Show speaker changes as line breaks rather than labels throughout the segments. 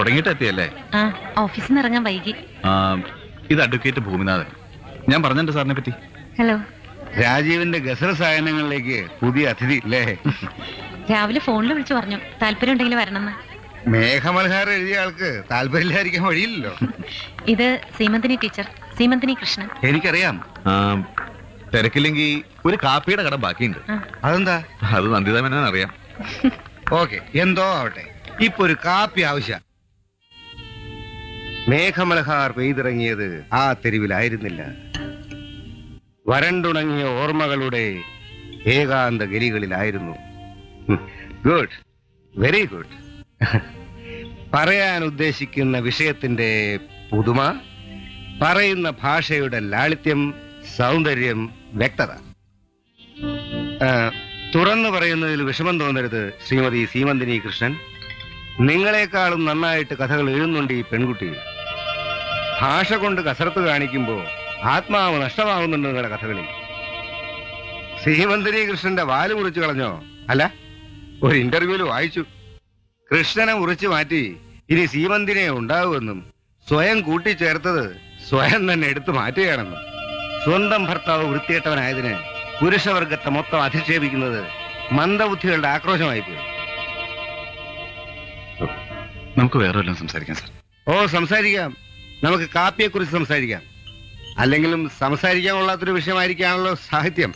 തുടങ്ങിയിട്ട് എത്തിയല്ലേ
ആ ഓഫീസിൽ നിന്ന് ഇറങ്ങാൻ വൈകി
ആ, ഇത് അഡ്വക്കേറ്റ് ഭൂമിനാഥൻ ഞാൻ പറഞ്ഞിട്ടുണ്ട് സാറിനെ പറ്റി
ഹലോ
രാജീവിന്റെ ഗസൽ സായനങ്ങളിലേക്ക് പുതിയ അതിഥി അല്ലേ
രാവിലെ ഫോണിൽ വിളിച്ചു പറഞ്ഞു താല്പര്യം ഉണ്ടെങ്കിൽ വരണമെന്ന്
മേഘമൽഹാരം എഴുതിയ ആൾക്ക് താല്പര്യമില്ലായിരിക്കാൻ വഴിയില്ലല്ലോ
ഇത് സീമന്തിനി ടീച്ചർ സീമന്തിനി കൃഷ്ണൻ
എനിക്കറിയാം
ആ, തിരക്കില്ലെങ്കിൽ ഒരു കാപ്പിയുടെ കട ബാക്കിയുണ്ട്
ആ
അതെന്താ
അത് നന്ദിതാമനെ അറിയാം
ഓക്കെ എന്തോ ആവട്ടെ ഇപ്പൊ ഒരു കാപ്പി ആവശ്യം മേഘമൽഹാർ പെയ്തിറങ്ങിയത് ആ തെരുവിലായിരുന്നില്ല വരണ്ടുണങ്ങിയ ഓർമ്മകളുടെ ഏകാന്ത ഗലികളിലായിരുന്നു ഗുഡ് വെരി ഗുഡ് പറയാൻ ഉദ്ദേശിക്കുന്ന വിഷയത്തിന്റെ പുതുമ പറയുന്ന ഭാഷയുടെ ലാളിത്യം സൗന്ദര്യം വ്യക്തത ആ, തുറന്നു പറയുന്നതിൽ വിഷമം തോന്നരുത് ശ്രീമതി സീമന്തിനി കൃഷ്ണൻ നിങ്ങളെക്കാളും നന്നായിട്ട് കഥകൾ എഴുതുന്നുണ്ട് ഈ പെൺകുട്ടി ഭാഷ കൊണ്ട് കസരത്ത് കാണിക്കുമ്പോൾ ആത്മാവ് നഷ്ടമാവുന്നുണ്ട് നിങ്ങളുടെ കഥകളിൽ ശ്രീമന്തിനി കൃഷ്ണന്റെ വാല് മുറിച്ചു കളഞ്ഞോ അല്ല ഒരു ഇന്റർവ്യൂവിൽ വായിച്ചു കൃഷ്ണനെ മുറിച്ചു മാറ്റി ഇനി സീമന്തിനെ ഉണ്ടാവുമെന്നും സ്വയം കൂട്ടിച്ചേർത്തത് സ്വയം തന്നെ എടുത്തു മാറ്റുകയാണെന്നും സ്വന്തം ഭർത്താവ് വൃത്തികെട്ടവനായതിന് പുരുഷവർഗത്തെ മൊത്തം അധിക്ഷേപിക്കുന്നത് മന്ദബുദ്ധികളുടെ ആക്രോശമായിപ്പോയി
നമുക്ക് വേറെ വല്ലതും സംസാരിക്കാം സാർ
ഓ സംസാരിക്കാം നമുക്ക് കാപ്പിയെക്കുറിച്ച് സംസാരിക്കാം അല്ലെങ്കിലും സംസാരിക്കാൻ കൊള്ളാത്തൊരു വിഷയമായിരിക്കാണല്ലോ സാഹിത്യം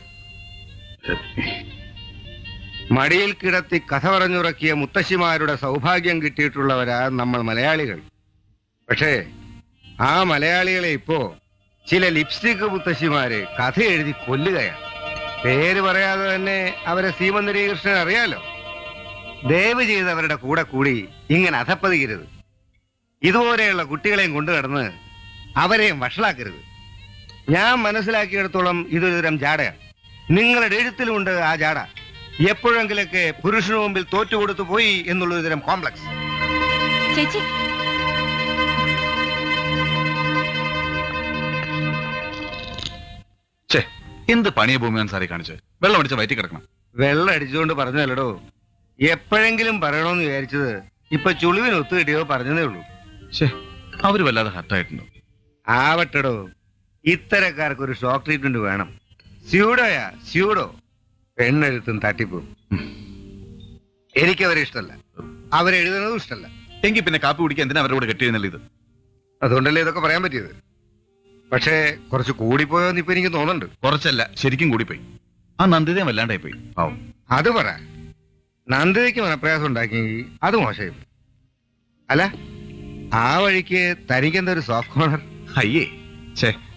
മടിയിൽ കിടത്തി കഥ പറഞ്ഞുറക്കിയ മുത്തശ്ശിമാരുടെ സൗഭാഗ്യം കിട്ടിയിട്ടുള്ളവരാ നമ്മൾ മലയാളികൾ പക്ഷേ ആ മലയാളികളെ ഇപ്പോ ചില ലിപ്സ്റ്റിക് മുത്തശ്ശിമാര് കഥ എഴുതി കൊല്ലുകയാണ് പേര് പറയാതെ തന്നെ അവരെ സീമന്തരി കൃഷ്ണൻ അറിയാലോ ദയവ് ചെയ്ത് അവരുടെ കൂടെ കൂടി ഇങ്ങനെ അധപ്പതിക്കരുത് ഇതുപോലെയുള്ള കുട്ടികളെയും കൊണ്ടു നടന്ന് അവരെയും വഷളാക്കരുത് ഞാൻ മനസ്സിലാക്കിയിടത്തോളം ഇതൊരു തരം ജാടയാണ് നിങ്ങളുടെ എഴുത്തിലുമുണ്ട് ആ ജാട എപ്പോഴെങ്കിലൊക്കെ പുരുഷന് മുമ്പിൽ തോറ്റുകൊടുത്തു പോയി എന്നുള്ളൊരു തരം കോംപ്ലക്സ്
ചേച്ചി
ഛേ എന്ത് പണിയ ഭൂമിയാണ് സാറേ കാണിച്ചത് വെള്ളം അടിച്ച വയറ്റി കിടക്കണം
വെള്ളം അടിച്ചുകൊണ്ട് പറഞ്ഞതല്ലടോ എപ്പോഴെങ്കിലും പറയണമെന്ന് വിചാരിച്ചത് ഇപ്പൊ ചുളിവിന് ഒത്തു കിട്ടിയോ പറഞ്ഞതേ ഉള്ളൂ
ഛേ അവര് വല്ലാതെ ഹർട്ടായിട്ടുണ്ടോ
ആവട്ടടോ ഇത്തരക്കാർക്ക് ഒരു ഷോക്ക് ട്രീറ്റ്മെന്റ് വേണം സ്യൂഡോയാ സ്യൂഡോ പെണ്ണെഴുത്തും തട്ടിപ്പും എനിക്കവരെ ഇഷ്ടമല്ല അവരെഴുതുന്നതും ഇഷ്ടമല്ല
എങ്കിൽ പിന്നെ കാപ്പി കുടിക്കാൻ എന്തിനാ അവരുടെ കൂടെ കെട്ടിയിരുന്നല്ലോ ഇത്
അതുകൊണ്ടല്ലേ ഇതൊക്കെ പറയാൻ പറ്റിയത് പക്ഷേ കുറച്ച് കൂടിപ്പോയോന്ന് ഇപ്പൊ എനിക്ക് തോന്നുന്നുണ്ട്
കുറച്ചല്ല ശരിക്കും കൂടിപ്പോയി ആ നന്ദിതയും വല്ലാണ്ടായി പോയി പാവം
അത് പറ നന്ദിതയ്ക്ക് മനപ്രയാസം ഉണ്ടാക്കിയെങ്കിൽ അത് മോശമായി പോയി. അല്ല ആ വഴിക്ക് തനിക്കെന്താ ഒരു സോഫ്റ്റ് കോർണർ
അയ്യേ ഛേ